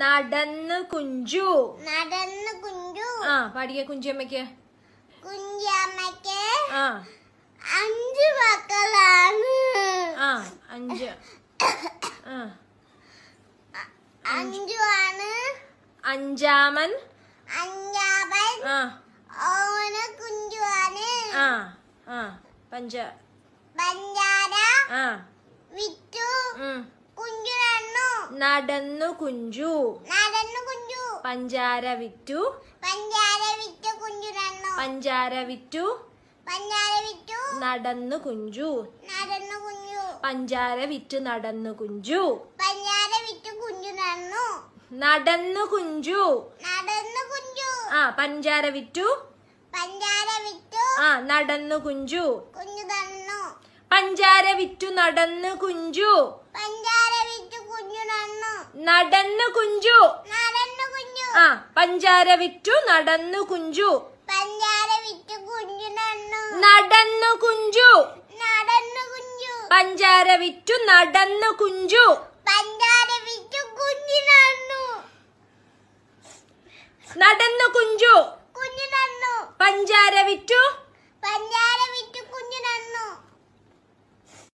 നടന്ന് കുഞ്ചു നടന്ന് കുഞ്ചു ആ പാടിയ കുഞ്ചിയമ്മയ്ക്ക് കുഞ്ചമ്മയ്ക്ക് ആ അഞ്ച് മക്കളാണ് ആ അഞ്ച് ആ അഞ്ചു ആണ് അഞ്ചാമൻ അഞ്ചാമൻ ആ ഓന കുഞ്ചുവാണ് ആ ആ പഞ്ച പഞ്ചാര ആ വിറ്റു ഉം. കുഞ്ചു നന്നു നടന്നു കുഞ്ചു നടന്നു കുഞ്ചു പഞ്ചാര വിറ്റു പഞ്ചാര വിറ്റു കുഞ്ചു നന്നു പഞ്ചാര വിറ്റു പഞ്ചാര വിറ്റു നടന്നു കുഞ്ചു നടന്നു കുഞ്ചു പഞ്ചാര വിറ്റു നടന്നു കുഞ്ചു പഞ്ചാര വിറ്റു കുഞ്ചു നന്നു നടന്നു കുഞ്ചു നടന്നു കുഞ്ചു ആ പഞ്ചാര വിറ്റു പഞ്ചാര വിറ്റു ആ നടന്നു കുഞ്ചു കുഞ്ഞു തന്നു പഞ്ചാര വിറ്റു നടന്നു കുഞ്ചു പഞ്ചാര വിറ്റു കുഞ്ഞു നന്നു നടന്നു കുഞ്ചു നടന്നു കുഞ്ഞു ആ പഞ്ചാര വിറ്റു നടന്നു കുഞ്ചു പഞ്ചാര വിറ്റു കുഞ്ഞു നന്നു നടന്നു കുഞ്ചു നടന്നു കുഞ്ഞു പഞ്ചാര വിറ്റു നടന്നു കുഞ്ചു പഞ്ചാര വിറ്റു കുഞ്ഞു നന്നു നടന്നു കുഞ്ചു കുഞ്ഞു നന്നു പഞ്ചാര വിറ്റു പഞ്ചാര